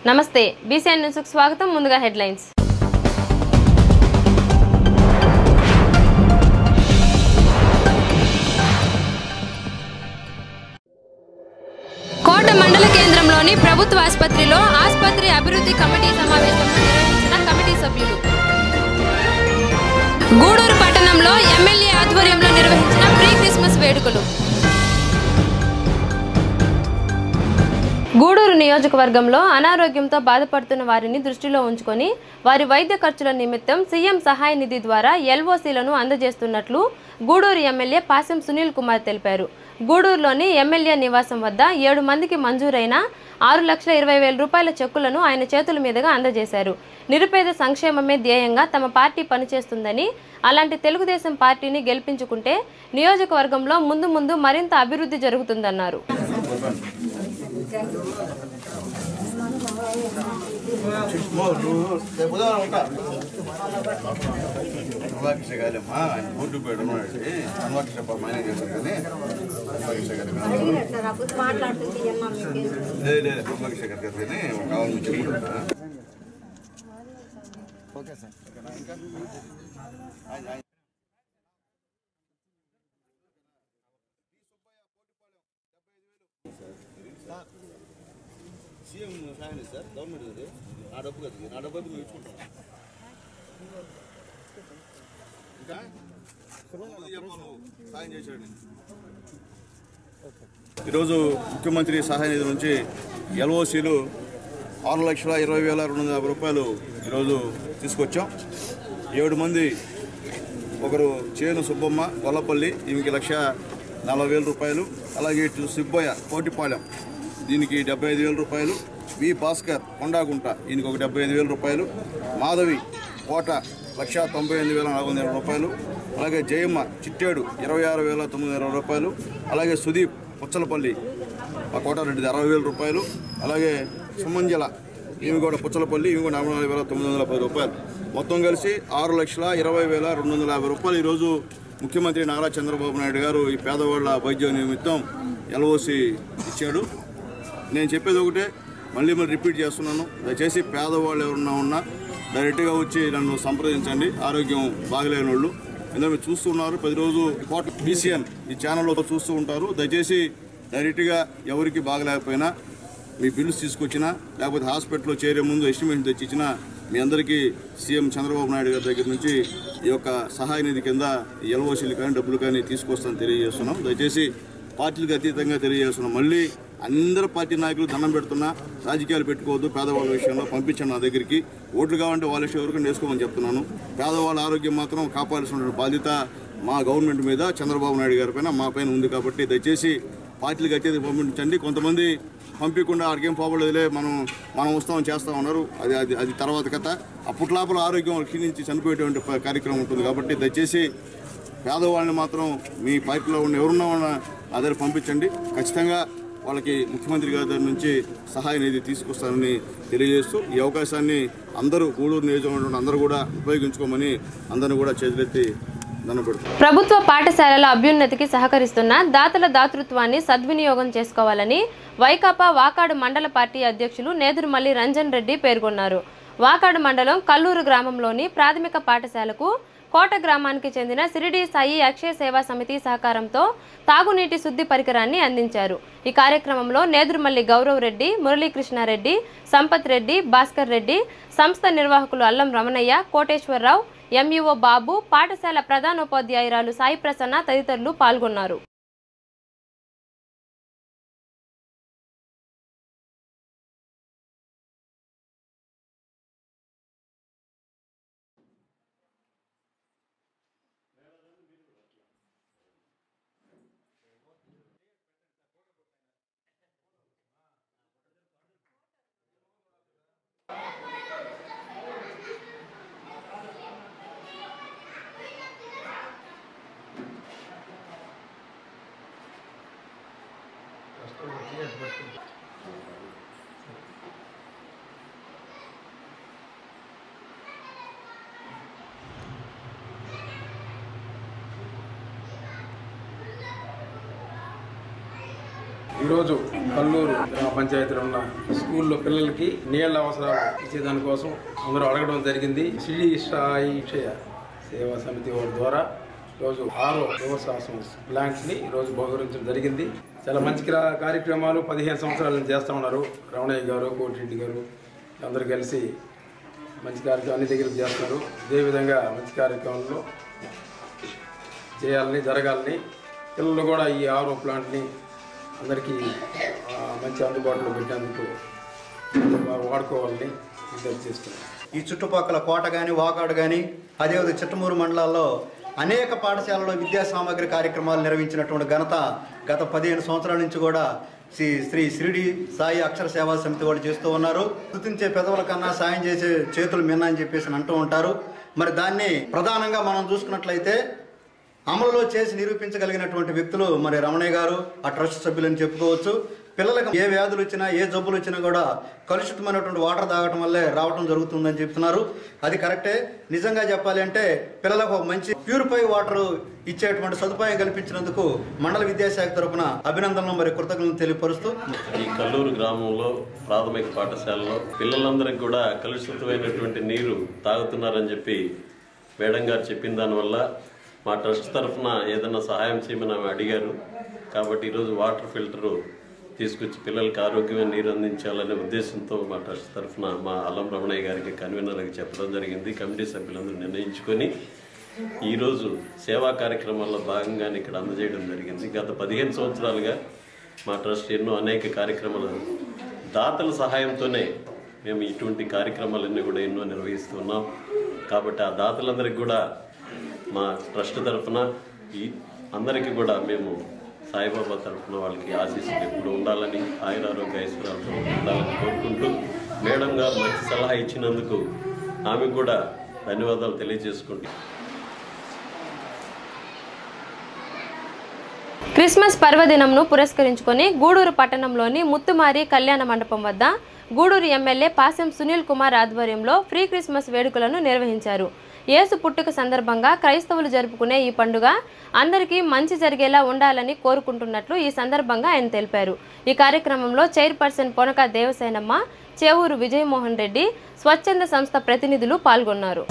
నమస్తే బీసీఎన్ న్యూస్కు స్వాగతం ముందుగా హెడ్లైన్స్ కోట మండల కేంద్రంలోని ప్రభుత్వ ఆసుపత్రిలో ఆసుపత్రి అభివృద్ధి కమిటీ సమావేశంలో నిర్వహించిన కమిటీ సభ్యులు గూడూరు పట్టణంలో ఎమ్మెల్యే ఆధ్వర్యంలో నిర్వహించిన ప్రీ క్రిస్మస్ వేడుకలు గూడూరు నియోజకవర్గంలో అనారోగ్యంతో బాధపడుతున్న వారిని దృష్టిలో ఉంచుకొని వారి వైద్య ఖర్చుల నిమిత్తం సీఎం సహాయ నిధి ద్వారా ఎల్ఓసీలను అందజేస్తున్నట్లు గూడూరు ఎమ్మెల్యే పాసెం సునీల్ కుమార్ తెలిపారు గూడూరులోని ఎమ్మెల్యే నివాసం వద్ద ఏడు మందికి మంజూరైన ఆరు లక్షల ఇరవై వేల రూపాయల చెక్కులను ఆయన చేతుల మీదుగా అందజేశారు నిరుపేద సంక్షేమమే ధ్యేయంగా తమ పార్టీ పనిచేస్తుందని అలాంటి తెలుగుదేశం పార్టీని గెలిపించుకుంటే నియోజకవర్గంలో ముందు ముందు మరింత అభివృద్ధి జరుగుతుందన్నారు అన్వాకిష గారమ్మా ఆయన బోర్డు పేడు ఉన్నాడండి అన్వాకిష మైనేజ్ చేశారు కానీ అన్వాకిష గారు కాదు. సార్ అప్పుడు మాట్లాడుతుంది అమ్మ మీకు లేదు లేదు అన్వాకిష గారు కాదు కానీ కావాలి మీకు చెప్పుకుంటా సీఎం సాయం సార్ గవర్నమెంట్ అది నా డబ్బు కదా నా డబ్బు అయితే మేము ఇచ్చుకుంటాం ఇంకా ముందు చెప్పు నువ్వు. సాయం చేశాడు ఈరోజు ముఖ్యమంత్రి సహాయ నిధి నుంచి ఎల్ఓసీలు ఆరు లక్షల ఇరవై వేల రెండు వందల యాభై రూపాయలు ఈరోజు తీసుకొచ్చాం ఏడు మంది ఒకరు చేను సుబ్బమ్మ గొల్లపల్లి ఈమెకి లక్ష నలభై వేల రూపాయలు అలాగే ఇటు సుబ్బయ్య కోటిపాలెం దీనికి డెబ్బై ఐదు వేల రూపాయలు వి భాస్కర్ కొండాగుంట ఈయనకి ఒక డెబ్బై ఐదు వేల రూపాయలు మాధవి కోట లక్ష తొంభై ఎనిమిది వేల నాలుగు వందల రూపాయలు అలాగే జయమ్మ చిట్టేడు ఇరవై ఆరు వేల తొమ్మిది వందల రూపాయలు అలాగే సుదీప్ పుచ్చలపల్లి ఆ కోటారెడ్డిది అరవై వేల రూపాయలు అలాగే సుమంజల ఈమె కూడా పుచ్చలపల్లి ఈమె కూడా నలభై నాలుగు వేల తొమ్మిది వందల పది రూపాయలు మొత్తం కలిసి ఆరు లక్షల ఇరవై వేల రెండు వందల యాభై రూపాయలు ఈరోజు ముఖ్యమంత్రి నారా చంద్రబాబు నాయుడు గారు ఈ పేదవాళ్ళ వైద్య నిమిత్తం ఎల్ఓసి ఇచ్చాడు నేను చెప్పేది ఒకటే మళ్ళీ మళ్ళీ రిపీట్ చేస్తున్నాను దయచేసి పేదవాళ్ళు ఎవరన్నా ఉన్నా డైరెక్ట్గా వచ్చి నన్ను సంప్రదించండి ఆరోగ్యం బాగలేని వాళ్ళు ఎందుకంటే మీరు చూస్తున్నారు ప్రతిరోజు కోట బీసీఎన్ ఈ ఛానల్లో చూస్తూ ఉంటారు దయచేసి డైరెక్ట్గా ఎవరికి బాగలేకపోయినా మీ బిల్స్ తీసుకొచ్చినా లేకపోతే హాస్పిటల్లో చేరే ముందు ఎస్టిమేషన్ తెచ్చిచ్చినా మీ అందరికీ సీఎం చంద్రబాబు నాయుడు గారి దగ్గర నుంచి ఈ యొక్క సహాయ నిధి కింద ఎల్ఓసీలు కానీ డబ్బులు కానీ తీసుకొస్తాను తెలియజేస్తున్నాం దయచేసి పార్టీలకు అతీతంగా తెలియజేస్తున్నాం మళ్ళీ అందరు పార్టీ నాయకులు దండం పెడుతున్నా రాజకీయాలు పెట్టుకోవద్దు పేదవాళ్ళ విషయంలో పంపించండి నా దగ్గరికి ఓట్లు కావాలంటే వాళ్ళ విషయం వరకు నేర్చుకోమని చెప్తున్నాను పేదవాళ్ళ ఆరోగ్యం మాత్రం కాపాడాల్సిన బాధ్యత మా గవర్నమెంట్ మీద చంద్రబాబు నాయుడు గారి పైన మా పైన ఉంది కాబట్టి దయచేసి పార్టీలకు అత్యధిక పంపించండి కొంతమంది పంపించకుండా ఆడికేం పోబడలేదులే మనం మనం వస్తామని చేస్తా ఉన్నారు అది అది అది తర్వాత కథ అప్పట్లోపల ఆరోగ్యం క్షీణించి చనిపోయేటువంటి ప- కార్యక్రమం ఉంటుంది కాబట్టి దయచేసి పేదవాళ్ళని మాత్రం మీ పార్టీలో ఉన్న ఎవరున్నా ఉన్న నా దగ్గర పంపించండి ఖచ్చితంగా వాళ్ళకి ముఖ్యమంత్రి గారి దగ్గర నుంచి సహాయ నిధి తీసుకొస్తానని తెలియజేస్తూ ఈ అవకాశాన్ని అందరూ గూడూరు నియోజకవర్గం అందరూ కూడా ఉపయోగించుకోమని అందరిని కూడా చేతులెత్తి దండం పెడుతున్నాను ప్రభుత్వ పాఠశాలల అభ్యున్నతికి సహకరిస్తున్న దాతల దాతృత్వాన్ని సద్వినియోగం చేసుకోవాలని వైకాపా వాకాడు మండల పార్టీ అధ్యక్షులు నేదురుమల్లి రంజన్ రెడ్డి పేర్కొన్నారు వాకాడు మండలం కల్లూరు గ్రామంలోని ప్రాథమిక పాఠశాలకు కోట గ్రామానికి చెందిన సిరిడి సాయి అక్షయ సేవా సమితి సహకారంతో తాగునీటి శుద్ధి పరికరాన్ని అందించారు ఈ కార్యక్రమంలో నేదురుమల్లి గౌరవ్ రెడ్డి మురళీకృష్ణారెడ్డి సంపత్ రెడ్డి భాస్కర్ రెడ్డి సంస్థ నిర్వాహకులు అల్లం రమణయ్య కోటేశ్వరరావు ఎంఈఓ బాబు పాఠశాల ప్రధానోపాధ్యాయురాలు సాయి ప్రసన్న తదితరులు పాల్గొన్నారు ఈరోజు కల్లూరు గ్రామ పంచాయతీలో ఉన్న స్కూల్లో పిల్లలకి నీళ్ల అవసరాలు ఇచ్చేదానికోసం అందరూ అడగడం జరిగింది శ్రీ సాయి క్షయ సేవా సమితి వారి ద్వారా ఈరోజు ఆరో యువశాసం ప్లాంట్ని ఈరోజు బహుకరించడం జరిగింది చాలా మంచి క్రా- కార్యక్రమాలు పదిహేను సంవత్సరాల నుంచి చేస్తూ ఉన్నారు రమణయ్య గారు కోటిరెడ్డి గారు అందరూ కలిసి మంచి కార్యక్రమం అన్ని దగ్గర చేస్తున్నారు అదేవిధంగా మంచి కార్యక్రమంలో చేయాలని జరగాలని పిల్లలు కూడా ఈ ఆరో ప్లాంట్ని అందరికీ ఆ, మంచి అందుబాటులో పెట్టేందుకు వారు వాడుకోవాలని విజ్ఞప్తి చేస్తున్నాను ఈ చుట్టుపక్కల కోట కానీ వాకాడు కానీ అదేవిధంగా చిట్టమూరు మండలాల్లో అనేక పాఠశాలలో విద్యా సామగ్రి కార్యక్రమాలు నిర్వహించినటువంటి ఘనత గత పదిహేను సంవత్సరాల నుంచి కూడా శ్రీ శ్రీ షిరిడి సాయి అక్షర సేవా సమితి వాళ్ళు చేస్తూ ఉన్నారు గుర్తించే పెదవుల కన్నా సాయం చేసే చేతులు మిన్న అని చెప్పేసి అని అంటూ ఉంటారు మరి దాన్ని ప్రధానంగా మనం చూసుకున్నట్లయితే అమలులో చేసి నిరూపించగలిగినటువంటి వ్యక్తులు మరి రమణయ్య గారు ఆ ట్రస్ట్ సభ్యులని చెప్పుకోవచ్చు పిల్లలకు ఏ వ్యాధులు వచ్చినా ఏ జబ్బులు వచ్చినా కూడా కలుషితమైనటువంటి వాటర్ తాగటం వల్లే రావటం జరుగుతుందని చెప్తున్నారు అది కరెక్టే నిజంగా చెప్పాలి అంటే పిల్లలకు ఒక మంచి ప్యూరిఫై వాటర్ ఇచ్చేటువంటి సదుపాయం కల్పించినందుకు మండల విద్యాశాఖ తరపున అభినందనలు మరి కృతజ్ఞతలు తెలియపరుస్తూ ఈ కల్లూరు గ్రామంలో ప్రాథమిక పాఠశాలలో పిల్లలందరికీ కూడా కలుషితమైనటువంటి నీరు తాగుతున్నారని చెప్పి మేడం గారు చెప్పిన దానివల్ల మా ట్రస్ట్ తరఫున ఏదైనా సహాయం చేయమని ఆమె అడిగారు కాబట్టి ఈరోజు వాటర్ ఫిల్టరు తీసుకొచ్చి పిల్లలకి ఆరోగ్యమైన నీరు అందించాలనే ఉద్దేశంతో మా ట్రస్ట్ తరఫున మా అల్లం రమణయ్య గారికి కన్వీనర్కి చెప్పడం జరిగింది కమిటీ సభ్యులందరూ నిర్ణయించుకొని ఈరోజు సేవా కార్యక్రమాల్లో భాగంగానే ఇక్కడ అందజేయడం జరిగింది గత పదిహేను సంవత్సరాలుగా మా ట్రస్ట్ ఎన్నో అనేక కార్యక్రమాలు దాతల సహాయంతోనే మేము ఇటువంటి కార్యక్రమాలన్నీ కూడా ఎన్నో నిర్వహిస్తున్నాం కాబట్టి ఆ దాతలందరికీ కూడా మా ట్రస్ట్ తరఫున ఈ అందరికీ కూడా మేము సాయిబాబా తరఫున వాళ్ళకి ఆశీస్సులు ఎప్పుడు ఉండాలని ఆయురారోగ్య ఐశ్వర్యాలతో ఉండాలని కోరుకుంటూ మేడం గారు మంచి సలహా ఇచ్చినందుకు ఆమెకు కూడా ధన్యవాదాలు తెలియజేసుకుంటూ క్రిస్మస్ పర్వదినంను పురస్కరించుకొని గూడూరు పట్టణంలోని ముత్తుమారి కళ్యాణ మండపం వద్ద గూడూరు ఎమ్మెల్యే పాసెం సునీల్ కుమార్ ఆధ్వర్యంలో ఫ్రీ క్రిస్మస్ వేడుకలను నిర్వహించారు యేసు పుట్టుక సందర్భంగా క్రైస్తవులు జరుపుకునే ఈ పండుగ అందరికీ మంచి జరిగేలా ఉండాలని కోరుకుంటున్నట్లు ఈ సందర్భంగా ఆయన తెలిపారు ఈ కార్యక్రమంలో చైర్పర్సన్ పొనక దేవసేనమ్మ చేవూరు విజయమోహన్ రెడ్డి స్వచ్ఛంద సంస్థ ప్రతినిధులు పాల్గొన్నారు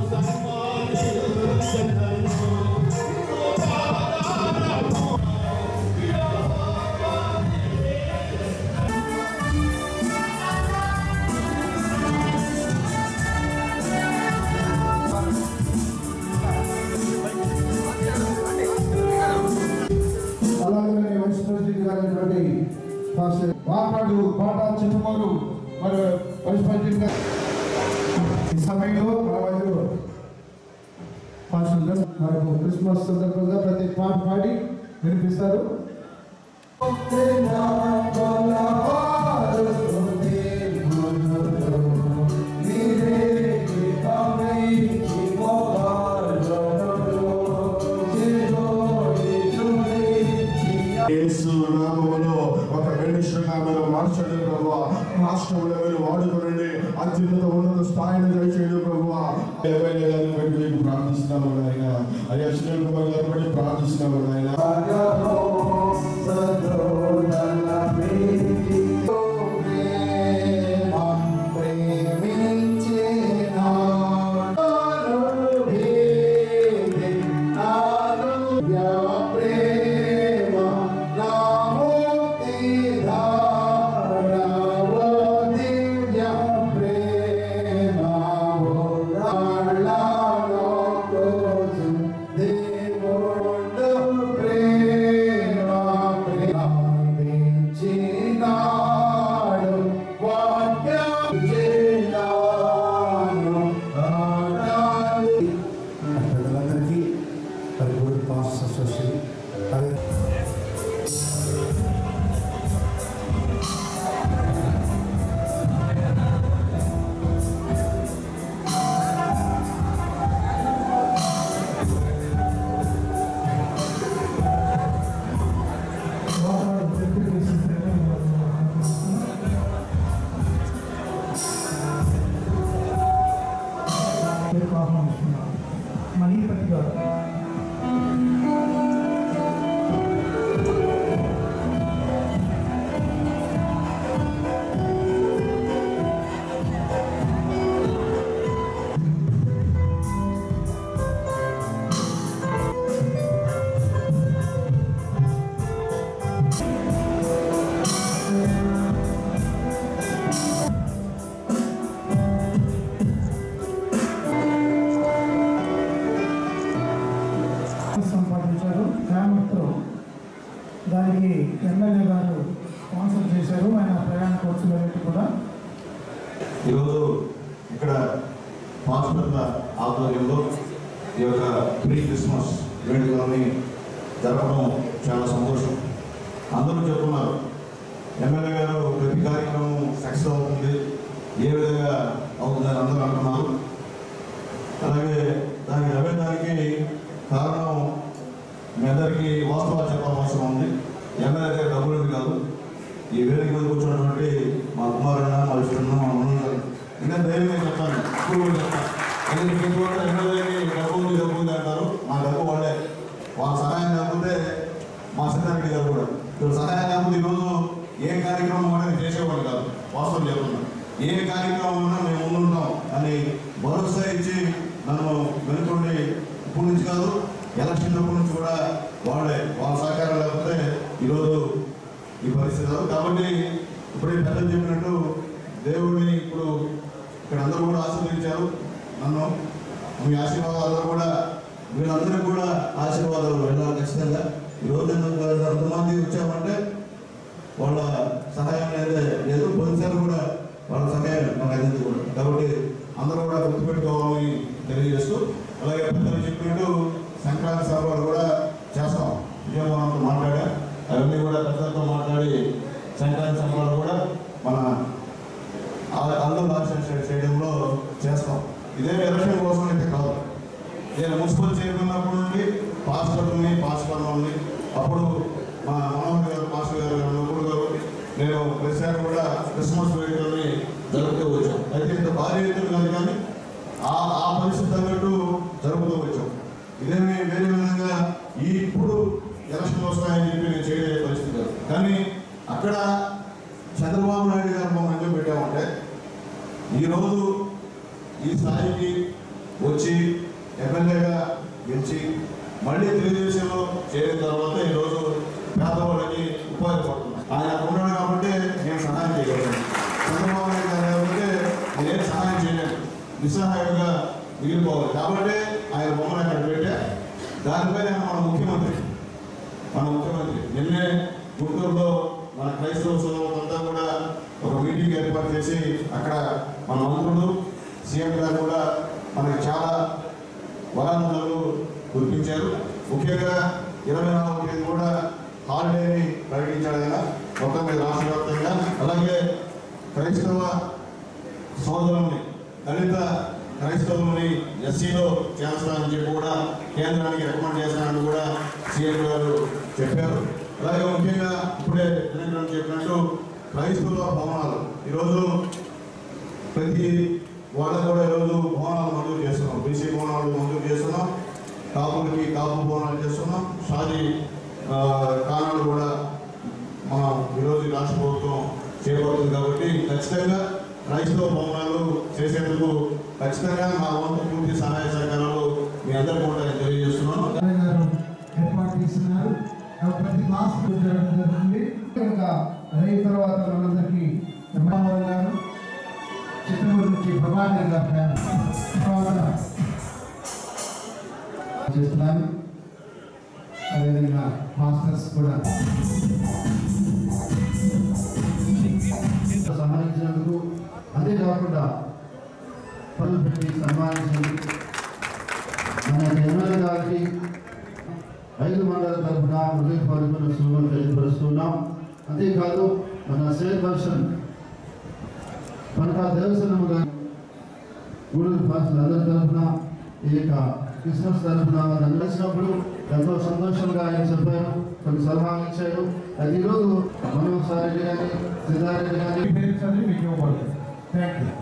అలాగే వైస్ ప్రెసిడెంట్ గారైనటువంటి పాస్టర్ వాకాడు కోట చిన్నమూరు మరి వైస్ ప్రెసిడెంట్ గారు ఈ సమయంలో మన మధ్యలో పాస్టర్ గారు మనకు క్రిస్మస్ సందర్భంగా ప్రతి పాట పాడి వినిపిస్తారు యేసు నామములో ఒక మినిస్టర్గా మీరు మార్చండి ప్రభు రాష్ట్రంలో మీరు వాడుకోనండి అత్యున్నత ఉన్నత స్థాయిని దయచేయండి ప్రభు ఎమ్మెల్యే గారిని బట్టి మీకు ప్రార్థిస్తున్నాము నాయన అయ్యా సునీల్ కుమార్ గారిని బట్టి ప్రార్థిస్తున్నాము నాయన ప్రజలందరికీ పరిపూర్ణ పాస్ అసోసియేషన్ గారు ఆయన ప్రయాణ ఖర్చులన్నిటి కూడా ఈరోజు ఇక్కడ పాస్టర్ల ఆధ్వర్యంలో ఈ యొక్క ప్రీ క్రిస్మస్ వేడుకలని జరపడం చాలా సంతోషం అందరూ చెప్తున్నారు ఎమ్మెల్యే గారు ప్రతి కార్యక్రమం సక్సెస్ అవుతుంది ఏ విధంగా అవుతుందని అందరూ అంటున్నారు అలాగే దానికి నవ్వేదానికి కారణం మీ అందరికీ వాస్తవాలు చెప్పాల్సిన అవసరం ఉంది ఎమ్మెల్యే గారి డబ్బులు కాదు ఈ వేదిక మీద కూర్చున్నటువంటి మా కుమారున్న మా విష్ణున్న మా మనోజ్ గారు ఇంకా ధైర్యంగా చెప్తాను ఇప్పుడు కూడా చెప్తాను ఎందుకంటే మీకు కూడా ఎమ్మెల్యేకి డబ్బు ఉంది డబ్బు ఉంది అంటారు మా డబ్బు వాళ్ళే వాళ్ళ సహాయం లేకపోతే మా సిద్ధారెడ్డి గారు కూడా ఇప్పుడు సహాయం లేకపోతే ఈరోజు ఏ కార్యక్రమం అనేది చేసేవాళ్ళు కాదు వాస్తవం చెప్తున్నా ఏ కార్యక్రమం ఉన్నా మేము ముందుంటాం అని భరోసా ఇచ్చి నన్ను వెనుకుండి ఇప్పటి నుంచి కాదు ఎలక్షన్ అప్పటి నుంచి కూడా వాళ్ళే వాళ్ళ సహకారం లేకపోతే ఈరోజు ఈ పరిస్థితి రాదు. కాబట్టి ఇప్పుడే పెద్దలు చెప్పినట్టు దేవుడిని ఇప్పుడు ఇక్కడ అందరూ కూడా ఆశీర్వదించారు నన్ను మీ ఆశీర్వాదాలు కూడా వీళ్ళందరికీ కూడా ఆశీర్వాదాలు వెళ్ళాలి ఖచ్చితంగా ఈరోజు ఎంతమంది వచ్చామంటే వాళ్ళ సహాయం అనేది లేదు పోలీసులు కూడా వాళ్ళ సహాయం మాకు అందించకూడదు కాబట్టి అందరూ కూడా గుర్తుపెట్టుకోవాలని తెలియజేస్తూ అలాగే పెద్దలు చెప్పినట్టు సంక్రాంతి సభలు కూడా చేస్తాం విజయవాడంతో మాట్లాడా అవన్నీ కూడా పెద్దలతో మాట్లాడి సంక్రాంతి సభలు కూడా మన ఆ- అల్లూరు రాజశేఖర స్టేడియంలో చేస్తాం ఇదే ఎలక్షన్ కోసం అయితే కాదు నేను మున్సిపల్ చేరుకున్నప్పటి నుండి పాస్టర్ని పాస్టర్ని అప్పుడు మా మనోహర్ గారు మాస్టర్ గారు నలుగురు గారు నేను ప్రతిసారి కూడా క్రిస్మస్ వేడుకల్ని జరుపుతూ వచ్చాం అయితే ఇంత భారీ ఎత్తున కాదు కానీ ఆ ఆ పరిస్థితి తగ్గట్టు జరుపుతూ వచ్చాం ఇదేమి వేరే విధంగా ఈ ఇప్పుడు ఎలక్షన్ వస్తాయని చెప్పి నేను చేయలేని పరిస్థితి కాదు కానీ అక్కడ చంద్రబాబు నాయుడు గారు మనం ఎందుకు పెట్టామంటే ఈరోజు ఈ స్థాయికి వచ్చి ఎమ్మెల్యేగా గెలిచి మళ్ళీ తెలుగుదేశంలో చేరిన తర్వాత ఈరోజు పేదవాళ్ళకి ఉపాధి పడుతుంది ఆయన అక్కడ ఉన్నాడు కాబట్టి నేను సహాయం చేయగలను చంద్రబాబు నాయుడు గారు కాబట్టి నేనేం సహాయం చేయలేను నిస్సహాయంగా మిగిలిపోవాలి కాబట్టి ఆయన బొమ్మను అక్కడ పెట్టా దానిపై ఆయన మన ముఖ్యమంత్రి మన ముఖ్యమంత్రి నిన్నే గుంటూరులో మన క్రైస్తవ సోదరులంతా కూడా ఒక మీటింగ్ ఏర్పాటు చేసి అక్కడ మన మంత్రులు సీఎం గారు కూడా మనకి చాలా వరాలను కురిపించారు ముఖ్యంగా ఇరవై నాలుగు తేదీ కూడా హాలిడేని ప్రకటించాడు ఆయన మొత్తం మీద రాష్ట్ర వ్యాప్తంగా అలాగే క్రైస్తవ సోదరుల్ని దళిత క్రైస్తవుల్ని ఎస్సీలో చేస్తానని చెప్పి కూడా కేంద్రానికి రికమెండ్ చేస్తానని కూడా సీఎం గారు చెప్పారు అలాగే ముఖ్యంగా ఇప్పుడే దినకరన్ చెప్పినట్టు క్రైస్తవ భవనాలు ఈరోజు ప్రతి వాళ్ళకు కూడా ఈరోజు భవనాలు మంజూరు చేస్తున్నాం బీసీ భవనాలు మంజూరు చేస్తున్నాం కాపులకి కాపు భవనాలు చేస్తున్నాం షాదీ ఆ, కానాలు కూడా మనం ఈరోజు ఈ రాష్ట్ర ప్రభుత్వం చేపడుతుంది కాబట్టి ఖచ్చితంగా క్రైస్తవ భవనాలు చేసేందుకు ఖచ్చితంగా మా వంతు పూర్తి సహాయ సహకారాలు మీ అందరికీ కూడా నేను తెలియజేస్తున్నాను రాజయ్య గారు ఏర్పాటు చేస్తున్నారు ఆ ప్రతి క్లాస్ జరగడం జరుగుతుంది ఇంకా అయిన తర్వాత మనందరికీ బ్రహ్మావరం గారు చిత్తూరు నుంచి ప్రభాకర్ గారు తర్వాత చేస్తున్నాను అదేవిధంగా మాస్టర్స్ కూడా సన్మానించినందుకు అంతేకాకుండా పనులు పెట్టి సన్మానించినందుకు మన ఎమ్మెల్యే గారికి ఐదు మండల తరఫున హృదయపూర్వక శుభాలు తెలియపరుస్తున్నాం అంతేకాదు మన సేల్ పర్సన్ మన దేవస్థానం గారి గూడూరు పాసులు అందరి తరఫున ఈ యొక్క క్రిస్మస్ తరఫున నన్ను కలిసినప్పుడు ఎంతో సంతోషంగా ఆయన చెప్పారు కొన్ని సలహాలు ఇచ్చారు అది ఈరోజు మనోసారెడ్డి కానీ సిద్ధారెడ్డి కానీ పేరు చదివి మీకు ఇవ్వబడుతుంది థ్యాంక్ యూ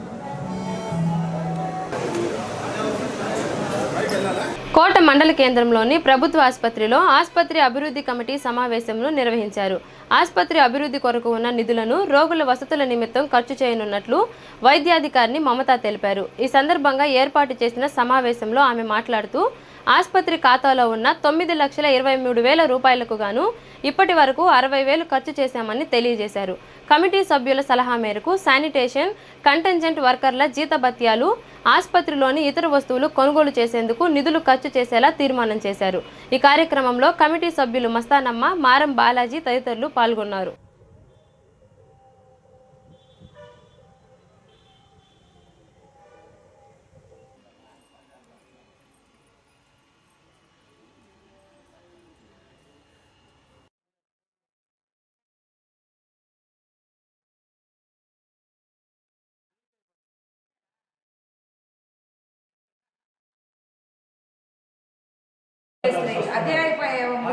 కోట మండల కేంద్రంలోని ప్రభుత్వ ఆసుపత్రిలో ఆసుపత్రి అభివృద్ధి కమిటీ సమావేశంను నిర్వహించారు ఆసుపత్రి అభివృద్ధి కొరకు ఉన్న నిధులను రోగుల వసతుల నిమిత్తం ఖర్చు చేయనున్నట్లు వైద్యాధికారిని మమత తెలిపారు ఈ సందర్భంగా ఏర్పాటు చేసిన సమావేశంలో ఆమె మాట్లాడుతూ ఆసుపత్రి ఖాతాలో ఉన్న తొమ్మిది లక్షల ఇరవై మూడు వేల రూపాయలకు గాను ఇప్పటి వరకు అరవై వేలు ఖర్చు చేశామని తెలియజేశారు కమిటీ సభ్యుల సలహా మేరకు శానిటేషన్ కంటెంజెంట్ వర్కర్ల జీతభత్యాలు ఆసుపత్రిలోని ఇతర వస్తువులు కొనుగోలు చేసేందుకు నిధులు ఖర్చు చేసేలా తీర్మానం చేశారు ఈ కార్యక్రమంలో కమిటీ సభ్యులు మస్తానమ్మ మారం బాలాజీ తదితరులు పాల్గొన్నారు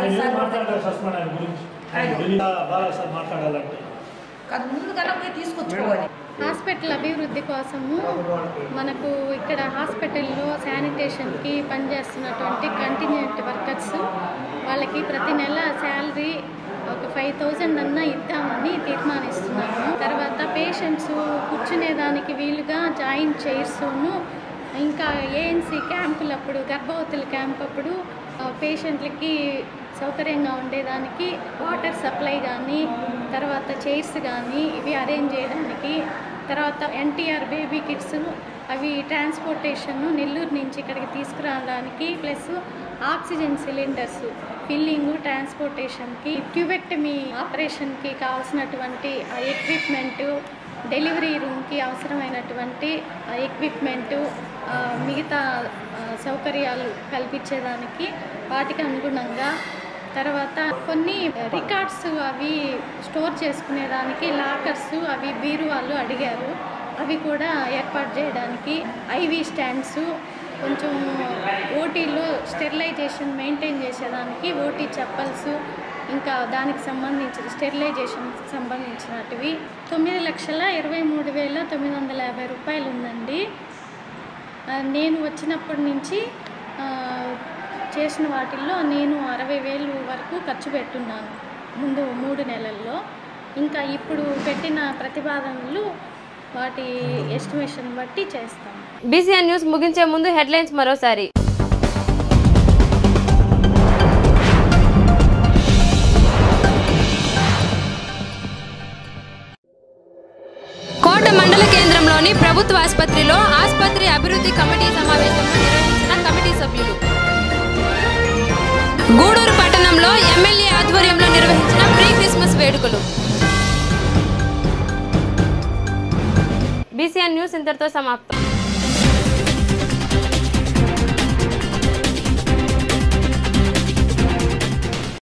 మాట్లాడలేదు సార్ మాట్లాడారు సస్పెండ్ ఆయన గురించి ఆయన గురించి బాగా సార్ మాట్లాడాలంటే కాదు ముందు కన్నా పోయి తీసుకొచ్చుకోవాలి హాస్పిటల్ అభివృద్ధి కోసము మనకు ఇక్కడ హాస్పిటల్లో శానిటేషన్కి పనిచేస్తున్నటువంటి కంటిన్యూటీ వర్కర్స్ వాళ్ళకి ప్రతి నెల శాలరీ ఒక ఫైవ్ థౌజండ్ అన్నా ఇద్దామని తీర్మానిస్తున్నాము తర్వాత పేషెంట్స్ కూర్చునేదానికి వీలుగా జాయింట్ చైర్స్ను ఇంకా ఏఎన్సీ క్యాంపులప్పుడు గర్భవతుల క్యాంప్ అప్పుడు ఆ, పేషెంట్లకి సౌకర్యంగా ఉండేదానికి వాటర్ సప్లై కానీ తర్వాత చైర్స్ కానీ ఇవి అరేంజ్ చేయడానికి తర్వాత ఎన్టీఆర్ బేబీ కిట్స్ అవి ట్రాన్స్పోర్టేషన్ నెల్లూరు నుంచి ఇక్కడికి తీసుకురావడానికి ప్లస్ ఆక్సిజన్ సిలిండర్స్ ఫిల్లింగ్ ట్రాన్స్పోర్టేషన్కి ట్యూబెక్టమీ ఆపరేషన్కి కావాల్సినటువంటి ఎక్విప్మెంట్ డెలివరీ రూమ్కి అవసరమైనటువంటి ఎక్విప్మెంటు మిగతా ఆ, సౌకర్యాలు కల్పించేదానికి వాటికి అనుగుణంగా తర్వాత కొన్ని రికార్డ్స్ అవి స్టోర్ చేసుకునేదానికి లాకర్స్ అవి బీరువాళ్ళు అడిగారు అవి కూడా ఏర్పాటు చేయడానికి ఐవి స్టాండ్స్ కొంచెం ఓటీలో స్టెరిలైజేషన్ మెయింటైన్ చేసేదానికి ఓటీ చెప్పల్స్ ఇంకా దానికి సంబంధించిన స్టెరిలైజేషన్ సంబంధించినటివి తొమ్మిది లక్షల ఇరవై మూడు వేల తొమ్మిది వందల యాభై రూపాయలు ఉందండి ఆ, నేను వచ్చినప్పటి నుంచి ఆ, చేసిన వాటిల్లో నేను అరవై వేలు వరకు ఖర్చు పెట్టున్నాను ముందు మూడు నెలల్లో ఇంకా ఇప్పుడు పెట్టిన ప్రతిపాదనలు వాటి ఎస్టిమేషన్ బట్టి చేస్తాం బీసీఎన్ న్యూస్ ముగించే ముందు హెడ్లైన్స్ మరోసారి కోట మండల కేంద్రంలోని ప్రభుత్వ ఆసుపత్రిలో ఆసుపత్రి అభివృద్ధి కమిటీ సమావేశంలో నిర్వహించిన కమిటీ సభ్యులు గూడూరు పట్టణంలో ఎమ్మెల్యే ఆధ్వర్యంలో నిర్వహించిన ప్రీ క్రిస్మస్ వేడుకలు బీసీఎన్ న్యూస్ ఇంతటితో సమాప్తం